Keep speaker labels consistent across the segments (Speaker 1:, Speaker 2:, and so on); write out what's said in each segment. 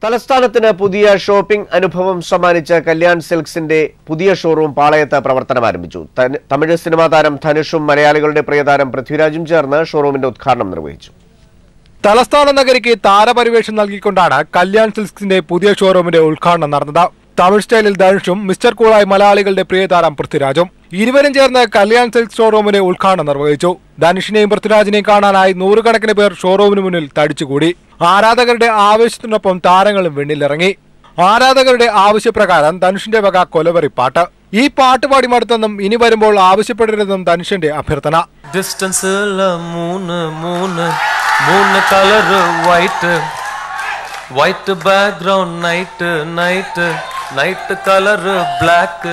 Speaker 1: തലസ്ഥാനത്തിന് പുതിയ ഷോപ്പിംഗ് അനുഭവം സമ്മാനിച്ച കല്യാൺ സിൽക്സിന്റെ പുതിയ ഷോറൂം പാളയത്ത് പ്രവർത്തനം ആരംഭിച്ചു തന്- തമിഴ് സിനിമാ താരം ധനുഷും മലയാളികളുടെ പ്രിയതാരം പൃഥ്വിരാജും ചേർന്ന് ഷോറൂമിന്റെ ഉദ്ഘാടനം നിർവഹിച്ചു
Speaker 2: തലസ്ഥാന നഗരിക്ക് താരപരിവേഷം നൽകിക്കൊണ്ടാണ് കല്യാൺ സിൽക്സിന്റെ പുതിയ ഷോറൂമിന്റെ ഉദ്ഘാടനം നടന്നത് തമിഴ് സ്റ്റൈലിൽ ധനുഷും മിസ്റ്റർ കൂളായി മലയാളികളുടെ പ്രിയതാരം പൃഥ്വിരാജും ഇരുവരും ചേർന്ന് കല്യാൺ സിൽക്സ് ഷോറൂമിന്റെ ഉദ്ഘാടനം നിർവഹിച്ചു ധനുഷിനെയും പൃഥ്വിരാജിനെയും കാണാനായി നൂറുകണക്കിന് പേർ ഷോറൂമിന് മുന്നിൽ തടിച്ചുകൂടി ആരാധകരുടെ ആവേശത്തിനൊപ്പം താരങ്ങളും വെണ്ണിലിറങ്ങി ആരാധകരുടെ ആവശ്യപ്രകാരം ധനുഷിന്റെ വക കൊലവെറി ഈ പാട്ട് പാടി മടുത്തെന്നും ഇനി വരുമ്പോൾ ആവശ്യപ്പെടരുതെന്നും ധനുഷിന്റെ അഭ്യർത്ഥന
Speaker 3: டிஸ்டன்ஸில் மூணு மூணு மூணு colour white white background night night night colour black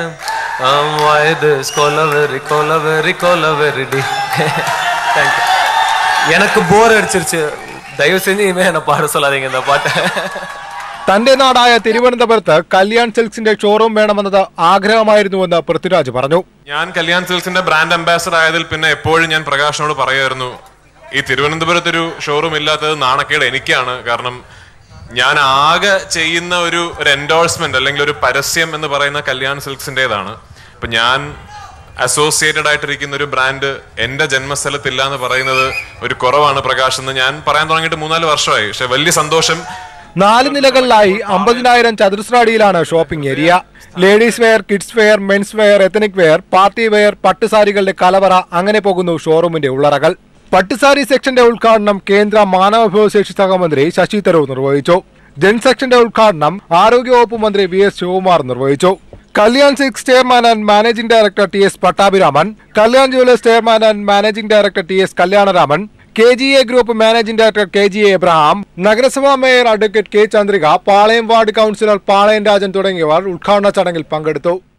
Speaker 3: வயது கொலவெறி கொலவெறி கொலவெறி டி தேங்க்யூ எனக்கு போர் அடிச்சிருச்சு தயவு செஞ்சு இனிமே என்னை பாட சொல்லாதீங்க இந்த பாட்டை
Speaker 2: തന്റെ നാടായ തിരുവനന്തപുരത്ത് കല്യാൺ സിൽക്സിന്റെ ഷോറൂം വേണമെന്നത് ആഗ്രഹമായിരുന്നുവെന്ന് പൃഥ്വിരാജ് പറഞ്ഞു
Speaker 4: ഞാൻ കല്യാൺ സിൽക്സിന്റെ ബ്രാൻഡ് അംബാസഡർ ആയതിൽ പിന്നെ എപ്പോഴും ഞാൻ പ്രകാശനോട് പറയുമായിരുന്നു ഈ തിരുവനന്തപുരത്ത് ഒരു ഷോറൂം ഇല്ലാത്തത് നാണക്കേട് എനിക്കാണ് കാരണം ഞാൻ ആകെ ചെയ്യുന്ന ഒരു ഒരു എൻഡോഴ്സ്മെന്റ് അല്ലെങ്കിൽ ഒരു പരസ്യം എന്ന് പറയുന്ന കല്യാൺ സിൽക്സിന്റേതാണ് അപ്പൊ ഞാൻ അസോസിയേറ്റഡ് ആയിട്ടിരിക്കുന്ന ഒരു ബ്രാൻഡ് എന്റെ ജന്മസ്ഥലത്തില്ല എന്ന് പറയുന്നത് ഒരു കുറവാണ് പ്രകാശ് എന്ന് ഞാൻ പറയാൻ തുടങ്ങിയിട്ട് മൂന്നാല് വർഷമായി പക്ഷെ വലിയ സന്തോഷം
Speaker 2: നാല് നിലകളിലായി അമ്പതിനായിരം ചതുരശ്ര അടിയിലാണ് shopping area ladies wear kids wear men's wear ethnic wear party wear പട്ടുസാരികളുടെ കലവറ അങ്ങനെ പോകുന്നു ഷോറൂമിന്റെ ഉള്ളറകൾ പട്ടുസാരി സെക്ഷന്റെ ഉദ്ഘാടനം കേന്ദ്ര മാനവവിഭവശേഷി സഹമന്ത്രി ശശി തരൂർ നിർവഹിച്ചു ജെൻ സെക്ഷന്റെ ഉദ്ഘാടനം ആരോഗ്യവകുപ്പ് മന്ത്രി വി എസ് ശിവകുമാർ നിർവഹിച്ചു Kalyan silks chairman and managing director T S Pattabhiraman Kalyan jewellers chairman and managing director T S Kalyanaraman K G A group managing director K G A Abraham നഗരസഭാ mayor advocate K Chandrika Palayam ward councillor Palayam Rajan തുടങ്ങിയവർ ഉദ്ഘാടന ചടങ്ങിൽ പങ്കെടുത്തു